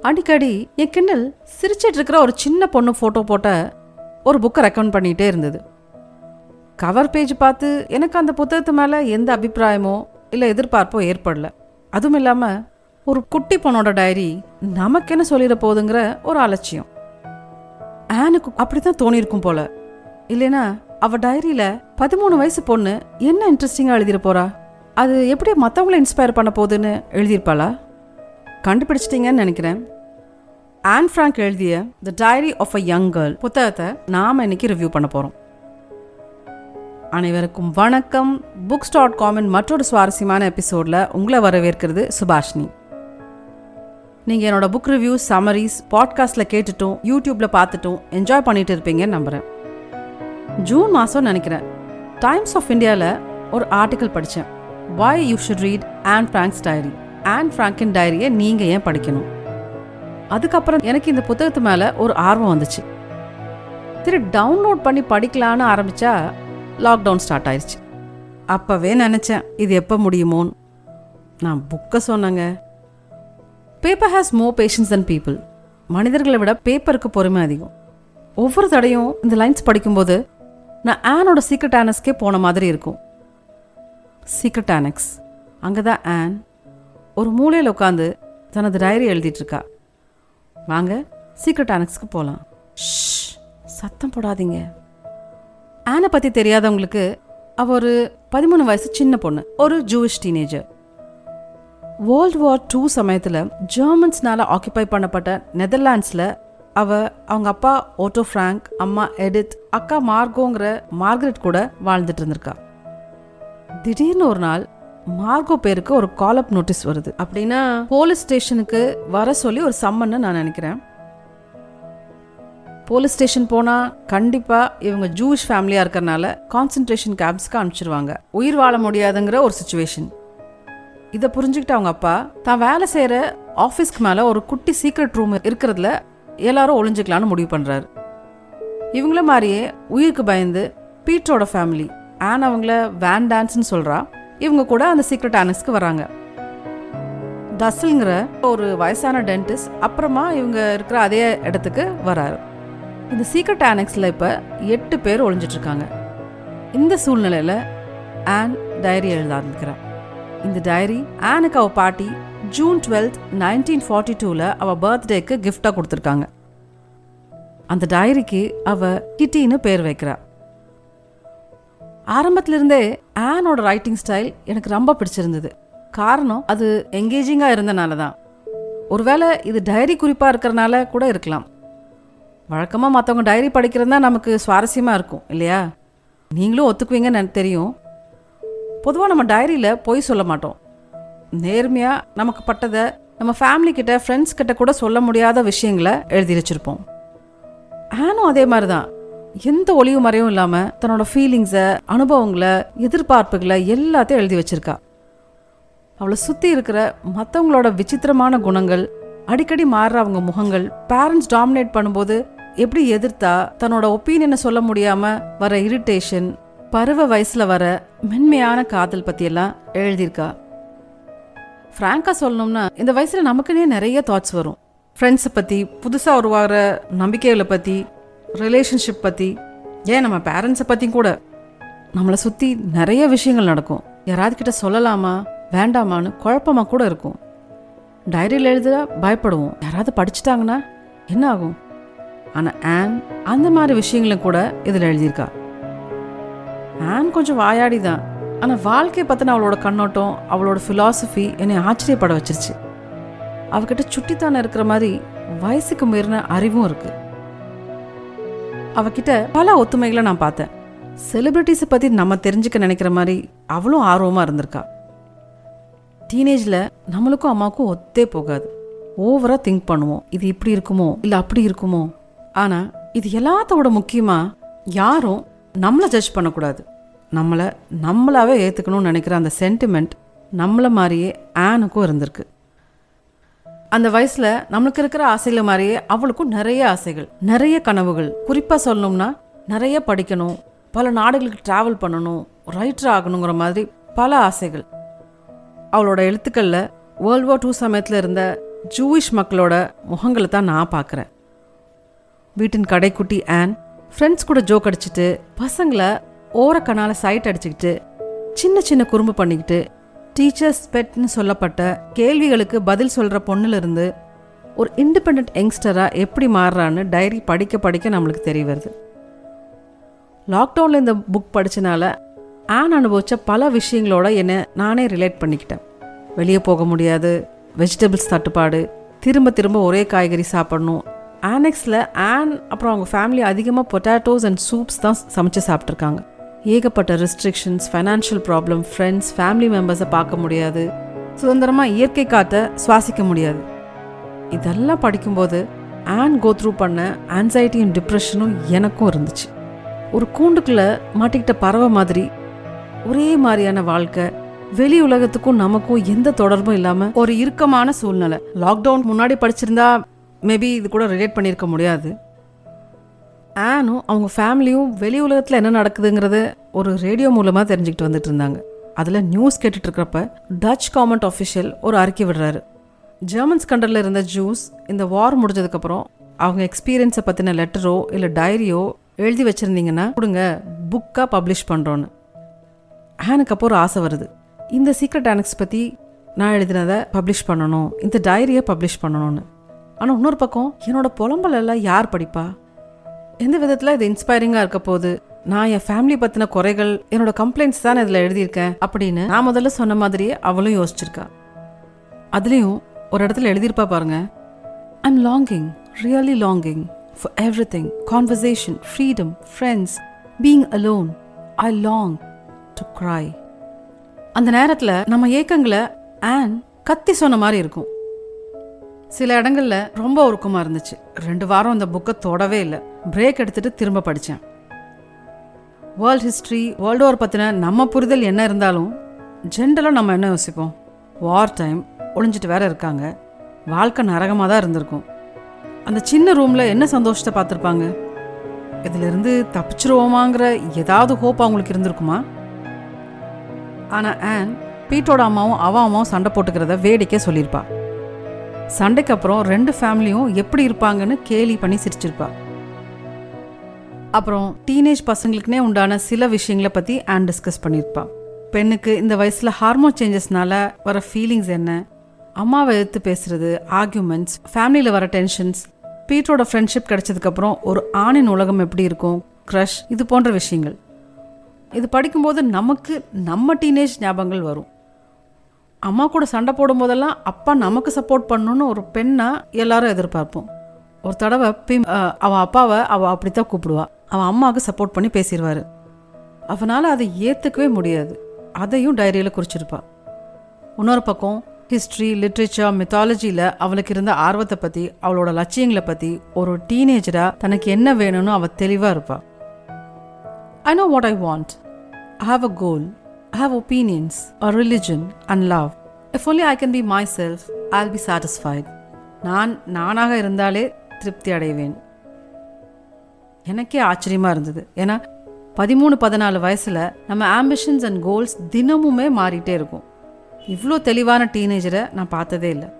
அடிக்கடி என் கிண்டல் சிரிச்சிட்டு இருக்கிற ஒரு சின்ன பொண்ணு ஃபோட்டோ போட்ட ஒரு புக்கை ரெக்கமெண்ட் பண்ணிகிட்டே இருந்தது கவர் பேஜ் பார்த்து எனக்கு அந்த புத்தகத்து மேலே எந்த அபிப்பிராயமோ இல்லை எதிர்பார்ப்போ ஏற்படல அதுவும் இல்லாமல் ஒரு குட்டி பொண்ணோட டைரி நமக்கு என்ன சொல்லிட போகுதுங்கிற ஒரு அலட்சியம் ஆனுக்கு அப்படி தான் தோணியிருக்கும் போல இல்லைனா அவ டைரியில பதிமூணு வயசு பொண்ணு என்ன இன்ட்ரெஸ்டிங்காக எழுதிட போறா அது எப்படி மற்றவங்கள இன்ஸ்பயர் பண்ண போகுதுன்னு எழுதியிருப்பாளா கண்டுபிடிச்சிட்டீங்கன்னு நினைக்கிறேன் ஆன் ஃப்ராங்க் எழுதிய the diary of a young girl புத்தகத்தை நாம இன்னைக்கு ரிவ்யூ பண்ண போறோம் அனைவருக்கும் வணக்கம் புக்ஸ் டாட் காமின் மற்றொரு சுவாரஸ்யமான எபிசோடில் உங்களை வரவேற்கிறது சுபாஷினி நீங்கள் என்னோட புக் ரிவ்யூஸ் சமரிஸ் பாட்காஸ்ட்டில் கேட்டுட்டும் யூடியூப்பில் பார்த்துட்டும் என்ஜாய் பண்ணிட்டு இருப்பீங்கன்னு நம்புகிறேன் ஜூன் மாதம் நினைக்கிறேன் டைம்ஸ் ஆஃப் இந்தியாவில் ஒரு ஆர்டிக்கல் படித்தேன் why you should read Anne Frank's diary Anne ஃப்ராங்கின் டைரியை நீங்கள் ஏன் படிக்கணும் அதுக்கப்புறம் எனக்கு இந்த புத்தகத்து மேலே ஒரு ஆர்வம் வந்துச்சு சரி டவுன்லோட் பண்ணி படிக்கலான்னு ஆரம்பித்தா லாக்டவுன் ஸ்டார்ட் ஆயிடுச்சு அப்போவே நினச்சேன் இது எப்போ முடியுமோன்னு நான் புக்கை சொன்னேங்க paper has more patience than people மனிதர்களை விட பேப்பருக்கு பொறுமை அதிகம் ஒவ்வொரு தடையும் இந்த லைன்ஸ் படிக்கும்போது நான் ஆனோட சீக்ரெட் ஆனஸ்க்கே போன மாதிரி இருக்கும் சீக்ரெட் ஆனக்ஸ் அங்கே தான் ஆன் ஒரு மூலையில் உட்காந்து தனது டைரி எழுதிட்டு இருக்கா வாங்க சீக்ரெட் ஆனக்ஸ்க்கு போகலாம் சத்தம் போடாதீங்க ஆனை பற்றி தெரியாதவங்களுக்கு அவ ஒரு பதிமூணு வயசு சின்ன பொண்ணு ஒரு Jewish teenager world war two சமயத்தில் ஜெர்மன்ஸ்னால ஆக்கிபை பண்ணப்பட்ட நெதர்லாண்ட்ஸில் அவ அவங்க அப்பா ஓட்டோ ஃப்ராங்க் அம்மா எடித் அக்கா மார்கோங்கிற மார்கரெட் கூட வாழ்ந்துட்டு இருந்திருக்கா திடீர்னு ஒரு நாள் மார்கோ பேருக்கு ஒரு கால் அப் நோட்டீஸ் வருது அப்படின்னா போலீஸ் ஸ்டேஷனுக்கு வர சொல்லி ஒரு சம்மன்னு நான் நினைக்கிறேன் போலீஸ் ஸ்டேஷன் போனால் கண்டிப்பாக இவங்க ஜூஷ் ஃபேமிலியாக இருக்கறனால கான்சன்ட்ரேஷன் கேம்ப்ஸ்க்கு அனுப்பிச்சிருவாங்க உயிர் வாழ முடியாதுங்கிற ஒரு சுச்சுவேஷன் இதை புரிஞ்சுக்கிட்ட அவங்க அப்பா தான் வேலை செய்கிற ஆஃபீஸ்க்கு மேலே ஒரு குட்டி சீக்ரெட் ரூம் இருக்கிறதுல எல்லாரும் ஒளிஞ்சுக்கலான்னு முடிவு பண்ணுறாரு இவங்கள மாதிரியே உயிருக்கு பயந்து பீட்டரோட ஃபேமிலி ஆன் அவங்கள வேன் டான்ஸ்னு சொல்கிறா இவங்க கூட அந்த சீக்ரெட் ஆனஸ்க்கு வராங்க தசல்ங்கிற ஒரு வயசான டென்டிஸ்ட் அப்புறமா இவங்க இருக்கிற அதே இடத்துக்கு வராரு இந்த சீக்ரெட் ஆனெக்ஸில் இப்போ எட்டு பேர் ஒளிஞ்சிட்டு இருக்காங்க இந்த சூழ்நிலையில் ஆன் டைரி எழுத ஆரம்பிக்கிறான் இந்த டைரி ஆனுக்கு அவ பாட்டி ஜூன் டுவெல்த் நைன்டீன் ஃபார்ட்டி டூவில் அவள் பர்த்டேக்கு கிஃப்டாக கொடுத்துருக்காங்க அந்த டைரிக்கு அவ கிட்டின்னு பேர் வைக்கிறா ஆரம்பத்துல இருந்தே ஆனோட ரைட்டிங் ஸ்டைல் எனக்கு ரொம்ப பிடிச்சிருந்தது காரணம் அது எங்கேஜிங்காக இருந்தனால தான் ஒருவேளை இது டைரி குறிப்பாக இருக்கிறனால கூட இருக்கலாம் வழக்கமாக மற்றவங்க டைரி படிக்கிறது தான் நமக்கு சுவாரஸ்யமாக இருக்கும் இல்லையா நீங்களும் ஒத்துக்குவீங்கன்னு எனக்கு தெரியும் பொதுவாக நம்ம டைரியில் பொய் சொல்ல மாட்டோம் நேர்மையாக நமக்கு பட்டதை நம்ம ஃபேமிலி கிட்ட ஃப்ரெண்ட்ஸ் கிட்ட கூட சொல்ல முடியாத விஷயங்களை எழுதி வச்சிருப்போம் ஆனும் அதே மாதிரி தான் எந்த ஒளிவு மறையும் இல்லாமல் தன்னோட ஃபீலிங்ஸை அனுபவங்களை எதிர்பார்ப்புகளை எல்லாத்தையும் எழுதி வச்சிருக்கா அவளை சுற்றி இருக்கிற மற்றவங்களோட விசித்திரமான குணங்கள் அடிக்கடி மாறுற அவங்க முகங்கள் பேரண்ட்ஸ் டாமினேட் பண்ணும்போது எப்படி எதிர்த்தா தன்னோட ஒப்பீனியனை சொல்ல முடியாம வர இரிட்டேஷன் பருவ வயசுல வர மென்மையான காதல் பத்தியெல்லாம் எழுதியிருக்கா ஃப்ராங்கா சொல்லணும்னா இந்த வயசுல நமக்குன்னே நிறைய தாட்ஸ் வரும் ஃப்ரெண்ட்ஸை பத்தி புதுசா உருவாகிற நம்பிக்கைகளை பத்தி ரிலேஷன்ஷிப் பத்தி ஏன் நம்ம பேரண்ட்ஸை பத்தியும் கூட நம்மளை சுத்தி நிறைய விஷயங்கள் நடக்கும் யாராவது கிட்ட சொல்லலாமா வேண்டாமான்னு குழப்பமா கூட இருக்கும் டைரியில் எழுத பயப்படுவோம் யாராவது படிச்சுட்டாங்கன்னா என்ன ஆகும் ஆனால் ஆன் அந்த மாதிரி விஷயங்களும் கூட இதில் எழுதியிருக்கா ஆன் கொஞ்சம் வாயாடி தான் ஆனால் வாழ்க்கையை பற்றின அவளோட கண்ணோட்டம் அவளோட ஃபிலாசபி என்னை ஆச்சரியப்பட வச்சிருச்சு அவகிட்ட சுட்டித்தானே இருக்கிற மாதிரி வயசுக்கு மீறின அறிவும் இருக்கு அவகிட்ட பல ஒத்துமைகளை நான் பார்த்தேன் செலிபிரிட்டிஸை பற்றி நம்ம தெரிஞ்சுக்க நினைக்கிற மாதிரி அவளும் ஆர்வமாக இருந்திருக்கா டீனேஜில் நம்மளுக்கும் அம்மாவுக்கும் ஒத்தே போகாது ஓவராக திங்க் பண்ணுவோம் இது இப்படி இருக்குமோ இல்லை அப்படி இருக்குமோ ஆனால் இது எல்லாத்தோட முக்கியமாக யாரும் நம்மளை ஜட்ஜ் பண்ணக்கூடாது நம்மளை நம்மளாவே ஏற்றுக்கணும்னு நினைக்கிற அந்த சென்டிமெண்ட் நம்மளை மாதிரியே ஆனுக்கும் இருந்திருக்கு அந்த வயசில் நம்மளுக்கு இருக்கிற ஆசைகள் மாதிரியே அவளுக்கும் நிறைய ஆசைகள் நிறைய கனவுகள் குறிப்பாக சொல்லணும்னா நிறைய படிக்கணும் பல நாடுகளுக்கு ட்ராவல் பண்ணணும் ரைட்டர் ஆகணுங்கிற மாதிரி பல ஆசைகள் அவளோட எழுத்துக்களில் வேர்ல்ட் வார் டூ சமயத்தில் இருந்த ஜூயிஷ் மக்களோட முகங்களை தான் நான் பார்க்குறேன் வீட்டின் கடைக்குட்டி ஆன் ஃப்ரெண்ட்ஸ் கூட ஜோக் அடிச்சுட்டு பசங்களை ஓரக்கண்ணால சைட் அடிச்சுக்கிட்டு சின்ன சின்ன குறும்பு பண்ணிக்கிட்டு டீச்சர்ஸ் பெட்னு சொல்லப்பட்ட கேள்விகளுக்கு பதில் சொல்கிற பொண்ணுலேருந்து ஒரு இண்டிபெண்ட் யங்ஸ்டராக எப்படி மாறுறான்னு டைரி படிக்க படிக்க நம்மளுக்கு தெரிய வருது லாக்டவுனில் இந்த புக் படித்தனால ஆன் அனுபவித்த பல விஷயங்களோட என்னை நானே ரிலேட் பண்ணிக்கிட்டேன் வெளியே போக முடியாது வெஜிடபிள்ஸ் தட்டுப்பாடு திரும்ப திரும்ப ஒரே காய்கறி சாப்பிடணும் ஆனெக்ஸில் ஆன் அப்புறம் அவங்க ஃபேமிலி அதிகமாக பொட்டேட்டோஸ் அண்ட் சூப்ஸ் தான் சமைச்சு சாப்பிட்ருக்காங்க ஏகப்பட்ட restrictions financial problem friends family மெம்பர்ஸை பார்க்க முடியாது சுதந்திரமாக இயற்கை காற்றை சுவாசிக்க முடியாது இதெல்லாம் படிக்கும்போது ஆன் கோ த்ரூ பண்ண ஆன்சைட்டியும் டிப்ரெஷனும் எனக்கும் இருந்துச்சு ஒரு கூண்டுக்குள்ளே மாட்டிக்கிட்ட பறவை மாதிரி ஒரே மாதிரியான வாழ்க்கை வெளி உலகத்துக்கும் நமக்கும் எந்த தொடர்பும் இல்லாமல் ஒரு இறுக்கமான சூழ்நிலை லாக்டவுன் முன்னாடி படிச்சிருந்தா மேபி இது கூட ரிலேட் பண்ணியிருக்க முடியாது ஆனும் அவங்க ஃபேமிலியும் வெளி உலகத்தில் என்ன நடக்குதுங்கிறத ஒரு ரேடியோ மூலமாக தெரிஞ்சுக்கிட்டு வந்துட்டு இருந்தாங்க அதில் நியூஸ் கேட்டுட்டு இருக்கிறப்ப டச் கவர்மெண்ட் ஆஃபிஷியல் ஒரு அறிக்கை விடுறாரு ஜெர்மன்ஸ் கண்டரில் இருந்த ஜூஸ் இந்த வார் முடிஞ்சதுக்கப்புறம் அவங்க எக்ஸ்பீரியன்ஸை பற்றின லெட்டரோ இல்லை டைரியோ எழுதி வச்சுருந்தீங்கன்னா கொடுங்க புக்காக பப்ளிஷ் பண்ணுறோன்னு ஆனுக்கு அப்போ ஒரு ஆசை வருது இந்த சீக்ரெட் ஆனக்ஸ் பற்றி நான் எழுதினதை பப்ளிஷ் பண்ணணும் இந்த டைரியை பப்ளிஷ் பண்ணணும்னு ஆனால் இன்னொரு பக்கம் என்னோட புலம்பல் எல்லாம் யார் படிப்பா எந்த விதத்தில் இது இன்ஸ்பைரிங்காக இருக்க போகுது நான் என் ஃபேமிலி பற்றின குறைகள் என்னோட கம்ப்ளைண்ட்ஸ் தான் இதில் எழுதியிருக்கேன் அப்படின்னு நான் முதல்ல சொன்ன மாதிரியே அவளும் யோசிச்சிருக்கா அதுலேயும் ஒரு இடத்துல எழுதியிருப்பா பாருங்க I'm longing really longing for everything conversation freedom friends being alone I long to cry அந்த நேரத்தில் நம்ம ஏக்கங்களை ஆன் கத்தி சொன்ன மாதிரி இருக்கும் சில இடங்கள்ல ரொம்ப உருக்கமாக இருந்துச்சு ரெண்டு வாரம் அந்த புக்கை தொடவே இல்லை பிரேக் எடுத்துட்டு திரும்ப படித்தேன் வேர்ல்ட் ஹிஸ்ட்ரி வேர்ல்டு வார் பற்றின நம்ம புரிதல் என்ன இருந்தாலும் ஜென்ரலாக நம்ம என்ன யோசிப்போம் வார் டைம் ஒளிஞ்சிட்டு வேற இருக்காங்க வாழ்க்கை நரகமாக தான் இருந்திருக்கும் அந்த சின்ன ரூமில் என்ன சந்தோஷத்தை பார்த்துருப்பாங்க இதிலிருந்து தப்பிச்சிருவோமாங்கிற ஏதாவது ஹோப் அவங்களுக்கு இருந்திருக்குமா ஆனால் ஆன் பீட்டோட அம்மாவும் அவ அம்மாவும் சண்டை போட்டுக்கிறத வேடிக்கை சொல்லியிருப்பா சண்டைக்கு அப்புறம் ரெண்டு ஃபேமிலியும் எப்படி இருப்பாங்கன்னு கேலி பண்ணி சிரிச்சிருப்பா அப்புறம் டீனேஜ் பசங்களுக்குனே உண்டான சில விஷயங்களை பற்றி ஆன் டிஸ்கஸ் பண்ணியிருப்பா பெண்ணுக்கு இந்த வயசில் ஹார்மோன் சேஞ்சஸ்னால வர ஃபீலிங்ஸ் என்ன அம்மாவை எதிர்த்து பேசுறது ஆர்கியூமெண்ட்ஸ் ஃபேமிலியில் வர டென்ஷன்ஸ் பீட்டரோட ஃப்ரெண்ட்ஷிப் கிடைச்சதுக்கப்புறம் ஒரு ஆணின் உலகம் எப்படி இருக்கும் க்ரஷ் இது போன்ற விஷயங்கள் இது படிக்கும்போது நமக்கு நம்ம டீனேஜ் ஞாபகங்கள் வரும் அம்மா கூட சண்டை போடும்போதெல்லாம் அப்பா நமக்கு சப்போர்ட் பண்ணணும்னு ஒரு பெண்ணா எல்லாரும் எதிர்பார்ப்போம் ஒரு தடவை பிம் அஹ், அவ அப்பாவை அவ அப்படித்தான் கூப்பிடுவா அவன் அம்மாவுக்கு சப்போர்ட் பண்ணி பேசிடுவாரு அவனால் அதை ஏற்றுக்கவே முடியாது அதையும் டைரியில் குறிச்சிருப்பா இன்னொரு பக்கம் ஹிஸ்ட்ரி லிட்ரேச்சர் மித்தாலஜியில் அவளுக்கு இருந்த ஆர்வத்தை பற்றி அவளோட லட்சியங்களை பற்றி ஒரு டீனேஜராக தனக்கு என்ன வேணும்னு அவள் தெளிவாக இருப்பாள் I know what I want. I have a goal. I have opinions, a religion, and love. If only I can be myself, I'll be satisfied. நான் நானாக இருந்தாலே திருப்தி அடைவேன் எனக்கே ஆச்சரியமா இருந்தது ஏன்னா பதிமூணு பதினாலு வயசுல நம்ம ஆம்பிஷன்ஸ் அண்ட் கோல்ஸ் தினமுமே மாறிட்டே இருக்கும் இவ்வளோ தெளிவான டீனேஜரை நான் பார்த்ததே இல்லை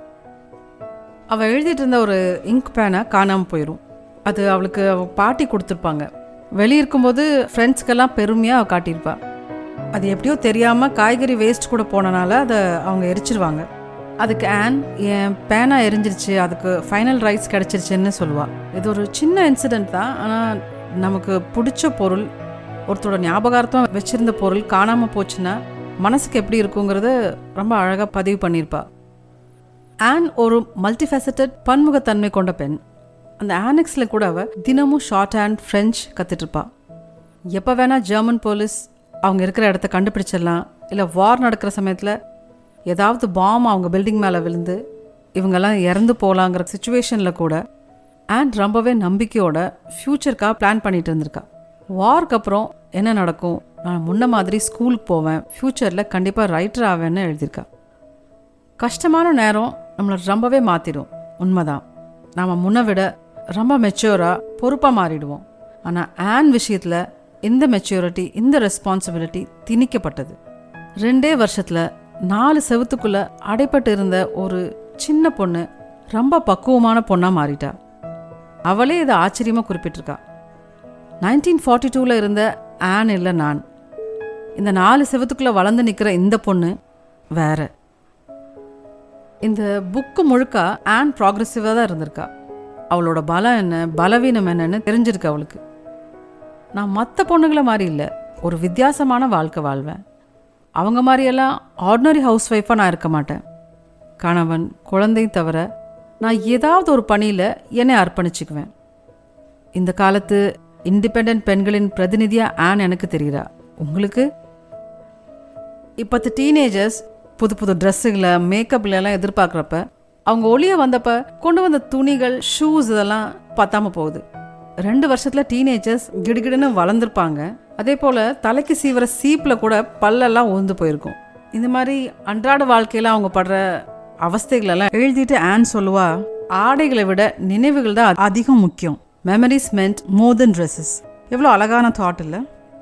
அவள் எழுதிட்டு இருந்த ஒரு இங்க் பேனை காணாமல் போயிடும் அது அவளுக்கு அவ பாட்டி கொடுத்துருப்பாங்க வெளியே இருக்கும்போது ஃப்ரெண்ட்ஸ்க்கெல்லாம் பெருமையாக அவள் காட்டியிருப்பா அது எப்படியோ தெரியாமல் காய்கறி வேஸ்ட் கூட போனனால அதை அவங்க எரிச்சிருவாங்க அதுக்கு ஆன் என் பேனா எரிஞ்சிருச்சு அதுக்கு ஃபைனல் ரைட்ஸ் கிடச்சிருச்சுன்னு சொல்லுவாள் இது ஒரு சின்ன இன்சிடெண்ட் தான் ஆனால் நமக்கு பிடிச்ச பொருள் ஒருத்தரோட ஞாபகார்த்தம் வச்சிருந்த பொருள் காணாமல் போச்சுன்னா மனசுக்கு எப்படி இருக்குங்கிறத ரொம்ப அழகாக பதிவு பண்ணியிருப்பா ஆன் ஒரு மல்டிஃபெசட்டட் பன்முகத்தன்மை கொண்ட பெண் அந்த ஆனெக்ஸில் கூட அவ தினமும் ஷார்ட் ஹேண்ட் ஃப்ரெஞ்ச் கற்றுட்ருப்பா எப்போ வேணால் ஜெர்மன் போலீஸ் அவங்க இருக்கிற இடத்த கண்டுபிடிச்சிடலாம் இல்லை வார் நடக்கிற சமயத்தில் ஏதாவது பாம் அவங்க பில்டிங் மேலே விழுந்து இவங்கெல்லாம் இறந்து போகலாங்கிற சுச்சுவேஷனில் கூட ஆன் ரொம்பவே நம்பிக்கையோட ஃப்யூச்சருக்காக பிளான் பண்ணிட்டு இருந்திருக்கா வார்க்கு அப்புறம் என்ன நடக்கும் நான் முன்ன மாதிரி ஸ்கூலுக்கு போவேன் ஃப்யூச்சரில் கண்டிப்பாக ரைட்டர் ஆவேன்னு எழுதியிருக்கா கஷ்டமான நேரம் நம்மளை ரொம்பவே மாற்றிடும் உண்மைதான் நாம் முன்னை விட ரொம்ப மெச்சூராக பொறுப்பாக மாறிடுவோம் ஆனால் ஆன் விஷயத்தில் இந்த மெச்சூரிட்டி இந்த ரெஸ்பான்சிபிலிட்டி திணிக்கப்பட்டது ரெண்டே வருஷத்தில் நாலு செவத்துக்குள்ளே அடைப்பட்டு இருந்த ஒரு சின்ன பொண்ணு ரொம்ப பக்குவமான பொண்ணாக மாறிட்டா அவளே இதை ஆச்சரியமாக குறிப்பிட்டிருக்கா நைன்டீன் ஃபார்ட்டி டூவில் இருந்த ஆன் இல்லை நான் இந்த நாலு செவத்துக்குள்ளே வளர்ந்து நிற்கிற இந்த பொண்ணு வேற இந்த புக்கு முழுக்க ஆன் ப்ராக்ரெசிவாக தான் இருந்திருக்கா அவளோட பலம் என்ன பலவீனம் என்னன்னு தெரிஞ்சிருக்கு அவளுக்கு நான் மற்ற பொண்ணுங்களை மாதிரி இல்லை ஒரு வித்தியாசமான வாழ்க்கை வாழ்வேன் அவங்க மாதிரியெல்லாம் ஆர்டினரி ஹவுஸ் ஒய்ஃபாக நான் இருக்க மாட்டேன் கணவன் குழந்தையும் தவிர நான் ஏதாவது ஒரு பணியில் என்னை அர்ப்பணிச்சுக்குவேன் இந்த காலத்து இண்டிபெண்ட் பெண்களின் பிரதிநிதியாக ஆன் எனக்கு தெரிகிறா உங்களுக்கு இப்போத்து டீனேஜர்ஸ் புது புது ட்ரெஸ்ஸுகளை மேக்கப்ல எல்லாம் எதிர்பார்க்குறப்ப அவங்க ஒளிய வந்தப்ப கொண்டு வந்த துணிகள் ஷூஸ் இதெல்லாம் பத்தாம போகுது ரெண்டு வருஷத்துல டீனேஜர்ஸ் கிடுகிடுன்னு வளர்ந்துருப்பாங்க அதே போல தலைக்கு சீவர சீப்பில் கூட பல்லெல்லாம் உந்து போயிருக்கும் இந்த மாதிரி அன்றாட வாழ்க்கையில அவங்க படுற அவஸ்தைகள் எல்லாம் எழுதிட்டு ஆன் சொல்லுவா ஆடைகளை விட நினைவுகள் தான் அதிகம் முக்கியம் மெமரிஸ் மென்ட் மோர் தென் ட்ரெஸ்ஸஸ் எவ்வளோ அழகான தாட் இல்லை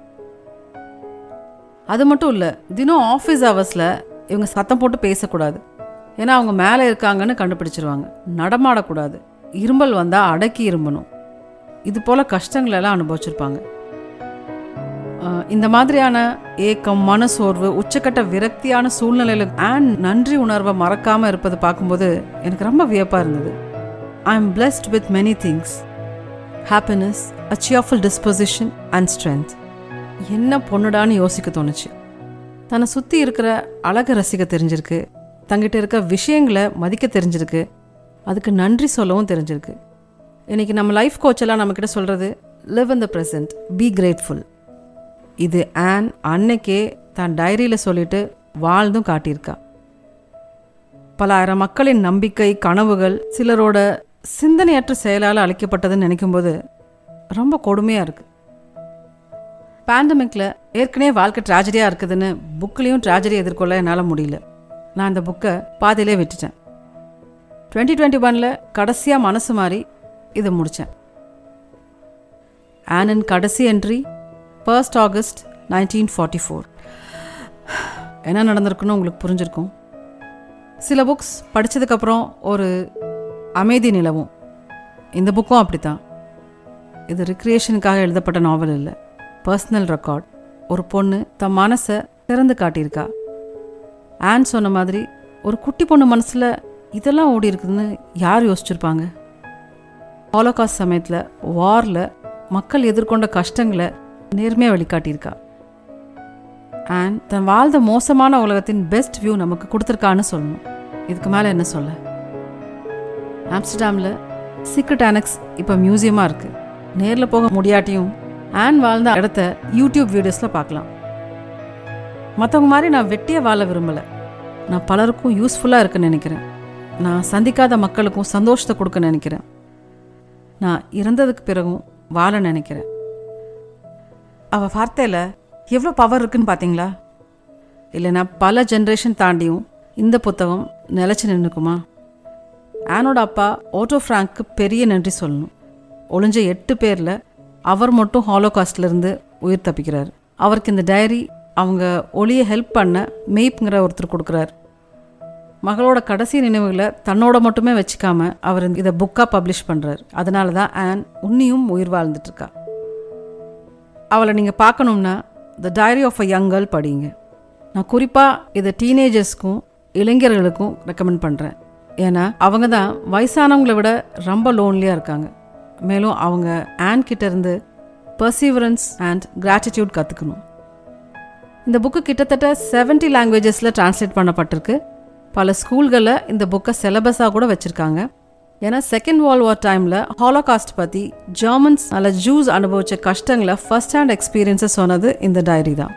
அது மட்டும் இல்லை தினம் ஆஃபீஸ் ஹவர்ஸில் இவங்க சத்தம் போட்டு பேசக்கூடாது ஏன்னா அவங்க மேலே இருக்காங்கன்னு கண்டுபிடிச்சிருவாங்க நடமாடக்கூடாது இரும்பல் வந்தால் அடக்கி இரும்பணும் இது போல் கஷ்டங்கள் எல்லாம் அனுபவிச்சிருப்பாங்க ஆஹ் இந்த மாதிரியான ஏக்கம் மனசோர்வு உச்சக்கட்ட விரக்தியான சூழ்நிலையில் ஆன் நன்றி உணர்வை மறக்காமல் இருப்பது பார்க்கும்போது எனக்கு ரொம்ப வியப்பாக இருந்தது I am blessed with many things happiness a cheerful disposition and strength என்ன பொண்ணுடான்னு யோசிக்க தோணுச்சு தன்னை சுற்றி இருக்கிற அழகை ரசிக்க தெரிஞ்சிருக்கு தங்கிட்ட இருக்க விஷயங்களை மதிக்க தெரிஞ்சிருக்கு அதுக்கு நன்றி சொல்லவும் தெரிஞ்சிருக்கு இன்னைக்கு நம்ம லைஃப் கோச் எல்லாம் நம்மக்கிட்ட சொல்கிறது live in the present be grateful இது ஆன் அன்னைக்கே தான் டைரியில் சொல்லிட்டு வாழ்ந்தும் காட்டியிருக்கா பல ஆயிரம் மக்களின் நம்பிக்கை கனவுகள் சிலரோட சிந்தனையற்ற செயலால் அளிக்கப்பட்டதுன்னு நினைக்கும்போது ரொம்ப கொடுமையாக இருக்குது பேண்டமிக்கில் ஏற்கனவே வாழ்க்கை ட்ராஜடியாக இருக்குதுன்னு புக்லேயும் ட்ராஜடி எதிர்கொள்ள என்னால் முடியல நான் இந்த புக்கை பாதியிலே விட்டுட்டேன் டுவெண்ட்டி டுவெண்ட்டி ஒனில் கடைசியாக மனசு மாறி இதை முடித்தேன் ஆனன் கடைசி entry first August nineteen forty four என்ன நடந்திருக்குன்னு உங்களுக்கு புரிஞ்சிருக்கும் சில புக்ஸ் படித்ததுக்கப்புறம் ஒரு அமைதி நிலவும் இந்த புக்கும் அப்படித்தான் இது ரிக்ரியேஷனுக்காக எழுதப்பட்ட நாவல் இல்லை பர்சனல் ரெக்கார்ட் ஒரு பொண்ணு தன் மனசை திறந்து காட்டியிருக்கா ஆன் சொன்ன மாதிரி ஒரு குட்டி பொண்ணு மனசில் இதெல்லாம் ஓடி இருக்குதுன்னு யார் யோசிச்சிருப்பாங்க ஹாலோகாஸ்ட் சமயத்தில் வாரில் மக்கள் எதிர்கொண்ட கஷ்டங்களை நேர்மையாக வெளிக்காட்டியிருக்கா ஆன் தன் வாழ்ந்த மோசமான உலகத்தின் பெஸ்ட் வியூ நமக்கு கொடுத்துருக்கான்னு சொல்லணும் இதுக்கு மேலே என்ன சொல்ல ஆம்ஸ்டர்டாமில் சீக்ரெட் ஆனக்ஸ் இப்போ மியூசியமாக இருக்குது நேரில் போக முடியாட்டியும் ஆன் வாழ்ந்த இடத்த யூடியூப் வீடியோஸில் பார்க்கலாம் மற்றவங்க மாதிரி நான் வெட்டியாக வாழ விரும்பலை நான் பலருக்கும் யூஸ்ஃபுல்லாக இருக்குன்னு நினைக்கிறேன் நான் சந்திக்காத மக்களுக்கும் சந்தோஷத்தை கொடுக்க நினைக்கிறேன் நான் இறந்ததுக்கு பிறகும் வாழ நினைக்கிறேன் அவள் வார்த்தையில் எவ்வளோ பவர் இருக்குன்னு பார்த்தீங்களா இல்லைன்னா பல ஜென்ரேஷன் தாண்டியும் இந்த புத்தகம் நிலச்சி நின்றுக்குமா ஆனோட அப்பா ஓட்டோ ஃப்ராங்க்கு பெரிய நன்றி சொல்லணும் ஒளிஞ்ச எட்டு பேரில் அவர் மட்டும் ஹாலோகாஸ்ட்ல இருந்து உயிர் தப்பிக்கிறார் அவருக்கு இந்த டைரி அவங்க ஒளியை ஹெல்ப் பண்ண மெய்ப்ங்கிற ஒருத்தர் கொடுக்குறார் மகளோட கடைசி நினைவுகளை தன்னோட மட்டுமே வச்சுக்காம அவர் இதை புக்காக பப்ளிஷ் பண்ணுறார் அதனால தான் ஆன் உன்னியும் உயிர் வாழ்ந்துட்டுருக்கா அவளை நீங்கள் பார்க்கணும்னா the diary of a young girl படிங்க நான் குறிப்பாக இதை டீனேஜர்ஸ்க்கும் இளைஞர்களுக்கும் ரெக்கமெண்ட் பண்ணுறேன் ஏன்னா அவங்க தான் வயசானவங்களை விட ரொம்ப லோன்லியாக இருக்காங்க மேலும் அவங்க ஆன் கிட்ட இருந்து பர்சீவரன்ஸ் அண்ட் கிராட்டிடியூட் கற்றுக்கணும் இந்த புக்கு கிட்டத்தட்ட செவன்ட்டி லாங்குவேஜஸில் டிரான்ஸ்லேட் பண்ணப்பட்டிருக்கு பல ஸ்கூல்களில் இந்த புக்கை சிலபஸாக கூட வச்சுருக்காங்க ஏன்னா செகண்ட் வேர்ல்ட் வார் டைமில் ஹாலோகாஸ்ட் பற்றி ஜெர்மன்ஸ் நல்ல ஜூஸ் அனுபவித்த கஷ்டங்களை ஃபர்ஸ்ட் ஹேண்ட் எக்ஸ்பீரியன்ஸை சொன்னது இந்த டைரி தான்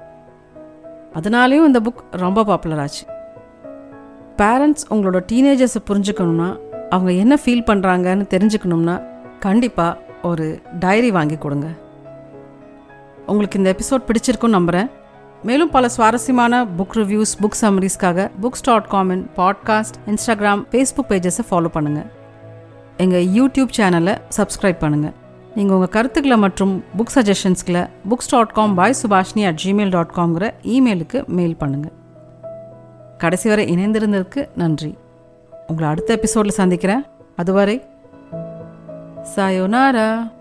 அதனாலேயும் இந்த புக் ரொம்ப பாப்புலர் ஆச்சு பேரண்ட்ஸ் உங்களோட டீனேஜர்ஸை புரிஞ்சுக்கணும்னா அவங்க என்ன ஃபீல் பண்ணுறாங்கன்னு தெரிஞ்சுக்கணும்னா கண்டிப்பாக ஒரு டைரி வாங்கி கொடுங்க உங்களுக்கு இந்த எபிசோட் பிடிச்சிருக்குன்னு நம்புகிறேன் மேலும் பல சுவாரஸ்யமான புக் ரிவ்யூஸ் புக் சம்மரிஸ்க்காக புக்ஸ் டாட் காமின் பாட்காஸ்ட் இன்ஸ்டாகிராம் ஃபேஸ்புக் பேஜஸை ஃபாலோ பண்ணுங்கள் எங்கள் யூடியூப் சேனலை சப்ஸ்கிரைப் பண்ணுங்கள் நீங்கள் உங்கள் கருத்துக்களை மற்றும் புக் சஜஷன்ஸ்களை books dot com by Subhashini at Gmail dot காம்ங்கிற இமெயிலுக்கு மெயில் பண்ணுங்கள் கடைசி வரை இணைந்திருந்ததுக்கு நன்றி உங்களை அடுத்த எபிசோடில் சந்திக்கிறேன் அதுவரை சாயோனாரா